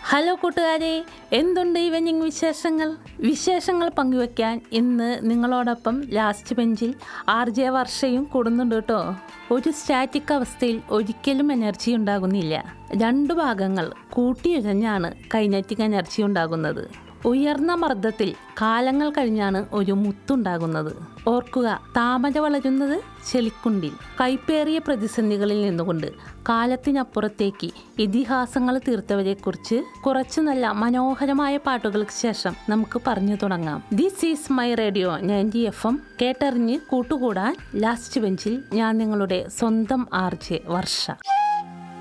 hello കൂട്ടുകാരെ എന്തുണ്ട് evening വിശേഷങ്ങൾ വിശേഷങ്ങൾ പങ്കുവെക്കാൻ ഇന്ന് നിങ്ങളോടൊപ്പം ലാസ്റ്റ് ബെഞ്ചിൽ ആർ ജെ വർഷയും കൂടുന്നുണ്ട് കേട്ടോ ഒരു സ്റ്റാറ്റിക് അവസ്ഥയിൽ ഒരിക്കലും എനർജി ഉണ്ടാകുന്നില്ല രണ്ടു ഭാഗങ്ങൾ കൂട്ടിയുഴഞ്ഞാണ് കൈനറ്റിക് എനർജി ഉണ്ടാകുന്നത് ഉയർന്ന മർദ്ദത്തിൽ കാലങ്ങൾ കഴിഞ്ഞാണ് ഒരു മുത്തുണ്ടാകുന്നത് ഓർക്കുക താമര വളരുന്നത് ചെളിക്കുണ്ടിൽ കൈപ്പേറിയ പ്രതിസന്ധികളിൽ നിന്നുകൊണ്ട് കാലത്തിനപ്പുറത്തേക്ക് ഇതിഹാസങ്ങൾ തീർത്തവരെക്കുറിച്ച് കുറച്ചു നല്ല മനോഹരമായ പാട്ടുകൾക്ക് ശേഷം നമുക്ക് പറഞ്ഞു തുടങ്ങാം this is my radio ninety F M കേട്ടറിഞ്ഞ് കൂട്ടുകൂടാൻ ലാസ്റ്റ് ബെഞ്ചിൽ ഞാൻ നിങ്ങളുടെ സ്വന്തം ആർ ജെ വർഷ